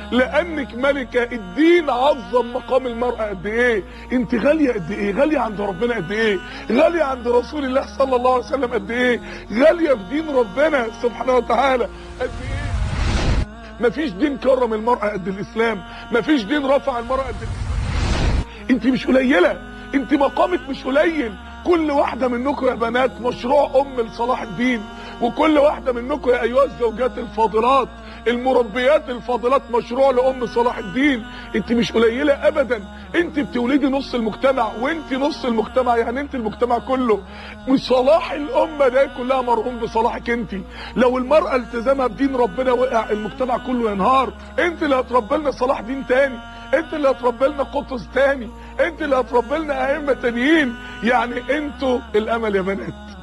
لانك ملكة الدين عظم مقام المرأة قد ايه انت غالية قد ايه غالية عند ربنا قد ايه غالية عند رسول الله صلى الله عليه وسلم قد ايه غالية في دين ربنا سبحانه وتعالى قد ايه مفيش دين كرم المرأة قد الاسلام مفيش دين رفع المرأة قد الاسلام انت مش قليلة انت مقامك مش قليل كل واحدة منكم يا بنات مشروع ام لصلاح الدين وكل واحدة منكم يا ايها الزوجات الفاضلات المربيات الفاضلات مشروع لام صلاح الدين انت مش قليلة ابدا انت بتولدي نص المجتمع وانت نص المجتمع يعني انت المجتمع كله وصلاح الامة ده كلها مرهون بصلاحك انت لو المرأة التزامها بدين ربنا وقع المجتمع كله ينهار انت اللي هتربي لنا صلاح دين تاني انت اللي هتربي لنا قطز تاني انت اللي هتربي لنا ائمه تانيين يعني انتوا الامل يا بنات